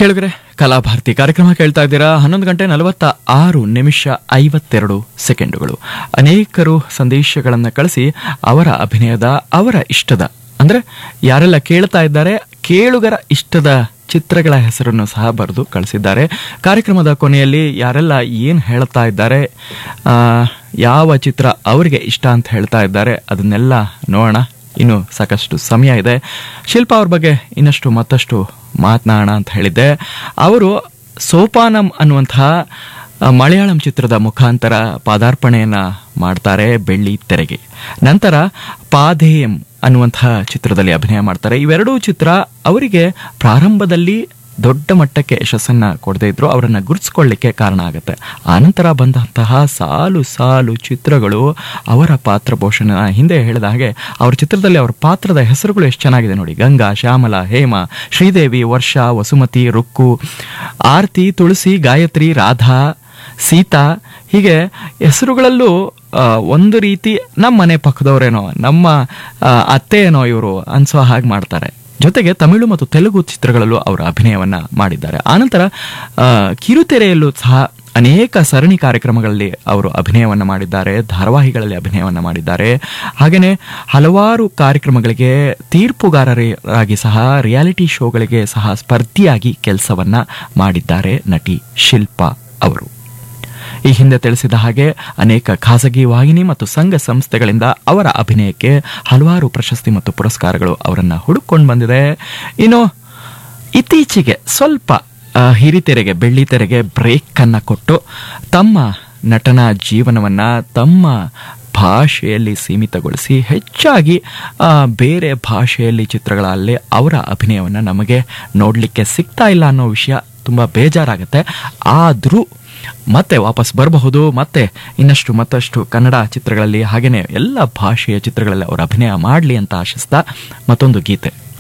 ಕೇಳಿದ್ರೆ ಕಲಾಭಾರತಿ ಕಾರ್ಯಕ್ರಮ ಕೇಳ್ತಾ ಇದ್ದೀರಾ ಹನ್ನೊಂದು ಗಂಟೆ ನಲವತ್ತ ಆರು ನಿಮಿಷ ಐವತ್ತೆರಡು ಸೆಕೆಂಡುಗಳು ಅನೇಕರು ಸಂದೇಶಗಳನ್ನು ಕಳಿಸಿ ಅವರ ಅಭಿನಯದ ಅವರ ಇಷ್ಟದ ಅಂದ್ರೆ ಯಾರೆಲ್ಲ ಕೇಳ್ತಾ ಇದ್ದಾರೆ ಕೇಳುಗರ ಇಷ್ಟದ ಚಿತ್ರಗಳ ಹೆಸರನ್ನು ಸಹ ಬರೆದು ಕಳಿಸಿದ್ದಾರೆ ಕಾರ್ಯಕ್ರಮದ ಕೊನೆಯಲ್ಲಿ ಯಾರೆಲ್ಲ ಏನು ಹೇಳ್ತಾ ಇದ್ದಾರೆ ಆ, ಯಾವ ಚಿತ್ರ ಅವರಿಗೆ ಇಷ್ಟ ಅಂತ ಹೇಳ್ತಾ ಇದ್ದಾರೆ ಅದನ್ನೆಲ್ಲ ನೋಡೋಣ ಇನ್ನು ಸಾಕಷ್ಟು ಸಮಯ ಇದೆ ಶಿಲ್ಪಾ ಅವ್ರ ಬಗ್ಗೆ ಇನ್ನಷ್ಟು ಮತ್ತಷ್ಟು ಮಾತನಾಡೋಣ ಅಂತ ಹೇಳಿದ್ದೆ ಅವರು ಸೋಪಾನಂ ಅನ್ನುವಂತಹ ಆ, ಮಲಯಾಳಂ ಚಿತ್ರದ ಮುಖಾಂತರ ಪಾದಾರ್ಪಣೆಯನ್ನ ಮಾಡ್ತಾರೆ ಬೆಳ್ಳಿ ತೆರೆಗೆ ನಂತರ ಪಾಧೇಯಂ ಅನ್ನುವಂತಹ ಚಿತ್ರದಲ್ಲಿ ಅಭಿನಯ ಮಾಡ್ತಾರೆ ಇವೆರಡೂ ಚಿತ್ರ ಅವರಿಗೆ ಪ್ರಾರಂಭದಲ್ಲಿ ದೊಡ್ಡ ಮಟ್ಟಕ್ಕೆ ಯಶಸ್ಸನ್ನ ಕೊಡದೇ ಇದ್ರು ಅವರನ್ನ ಗುರುತಿಸ್ಕೊಳ್ಳಿಕ್ಕೆ ಕಾರಣ ಆಗುತ್ತೆ ಆನಂತರ ಬಂದಂತಹ ಸಾಲು ಸಾಲು ಚಿತ್ರಗಳು ಅವರ ಪಾತ್ರ ಪೋಷಣ ಹಿಂದೆ ಹೇಳಿದ ಹಾಗೆ ಅವ್ರ ಚಿತ್ರದಲ್ಲಿ ಅವರ ಪಾತ್ರದ ಹೆಸರುಗಳು ಎಷ್ಟು ಚೆನ್ನಾಗಿದೆ ನೋಡಿ ಗಂಗಾ ಶ್ಯಾಮಲ ಹೇಮ ಶ್ರೀದೇವಿ ವರ್ಷ ವಸುಮತಿ ರುಕ್ಕು ಆರ್ತಿ ತುಳಸಿ ಗಾಯತ್ರಿ ರಾಧಾ ಸೀತಾ ಹೀಗೆ ಹೆಸರುಗಳಲ್ಲೂ ಆ, ಒಂದು ರೀತಿ ನಮ್ಮ ಮನೆ ಪಕ್ಕದವರೇನೋ ನಮ್ಮ ಆ, ಅತ್ತೆ ಏನೋ ಇವರು ಅನ್ಸೋ ಹಾಗೆ ಮಾಡ್ತಾರೆ ಜೊತೆಗೆ ತಮಿಳು ಮತ್ತು ತೆಲುಗು ಚಿತ್ರಗಳಲ್ಲೂ ಅವರು ಅಭಿನಯವನ್ನ ಮಾಡಿದ್ದಾರೆ ಆನಂತರ ಆ, ಕಿರುತೆರೆಯಲ್ಲೂ ಸಹ ಅನೇಕ ಸರಣಿ ಕಾರ್ಯಕ್ರಮಗಳಲ್ಲಿ ಅವರು ಅಭಿನಯವನ್ನ ಮಾಡಿದ್ದಾರೆ ಧಾರಾವಾಹಿಗಳಲ್ಲಿ ಅಭಿನಯವನ್ನ ಮಾಡಿದ್ದಾರೆ ಹಾಗೆಯೇ ಹಲವಾರು ಕಾರ್ಯಕ್ರಮಗಳಿಗೆ ತೀರ್ಪುಗಾರರಾಗಿ ಸಹ ರಿಯಾಲಿಟಿ ಶೋಗಳಿಗೆ ಸಹ ಸ್ಪರ್ಧಿಯಾಗಿ ಕೆಲಸವನ್ನ ಮಾಡಿದ್ದಾರೆ ನಟಿ ಶಿಲ್ಪಾ ಅವರು ಈ ಹಿಂದೆ ತಿಳಿಸಿದ ಹಾಗೆ ಅನೇಕ ಖಾಸಗಿ ವಾಹಿನಿ ಮತ್ತು ಸಂಘ ಸಂಸ್ಥೆಗಳಿಂದ ಅವರ ಅಭಿನಯಕ್ಕೆ ಹಲವಾರು ಪ್ರಶಸ್ತಿ ಮತ್ತು ಪುರಸ್ಕಾರಗಳು ಅವರನ್ನ ಹುಡುಕೊಂಡು ಬಂದಿದೆ ಇನ್ನು ಇತ್ತೀಚೆಗೆ ಸ್ವಲ್ಪ ಆ, ಹಿರಿತೆರೆಗೆ ಬೆಳ್ಳಿತೆರೆಗೆ ಬ್ರೇಕ್ ಅನ್ನ ಕೊಟ್ಟು ತಮ್ಮ ನಟನ ಜೀವನವನ್ನ ತಮ್ಮ ಭಾಷೆಯಲ್ಲಿ ಸೀಮಿತಗೊಳಿಸಿ ಹೆಚ್ಚಾಗಿ ಆ, ಬೇರೆ ಭಾಷೆಯಲ್ಲಿ ಚಿತ್ರಗಳಲ್ಲಿ ಅವರ ಅಭಿನಯವನ್ನು ನಮಗೆ ನೋಡಲಿಕ್ಕೆ ಸಿಗ್ತಾ ಇಲ್ಲ ಅನ್ನೋ ವಿಷಯ ತುಂಬ ಬೇಜಾರಾಗುತ್ತೆ ಆದರೂ ಮತ್ತೆ ವಾಪಸ್ ಬರಬಹುದು ಮತ್ತೆ ಇನ್ನಷ್ಟು ಮತ್ತಷ್ಟು ಕನ್ನಡ ಚಿತ್ರಗಳಲ್ಲಿ ಹಾಗೆಯೇ ಎಲ್ಲ ಭಾಷೆಯ ಚಿತ್ರಗಳಲ್ಲಿ ಅವರು ಅಭಿನಯ ಮಾಡಲಿ ಅಂತ ಆಶಿಸ್ತಾ ಮತ್ತೊಂದು ಗೀತೆ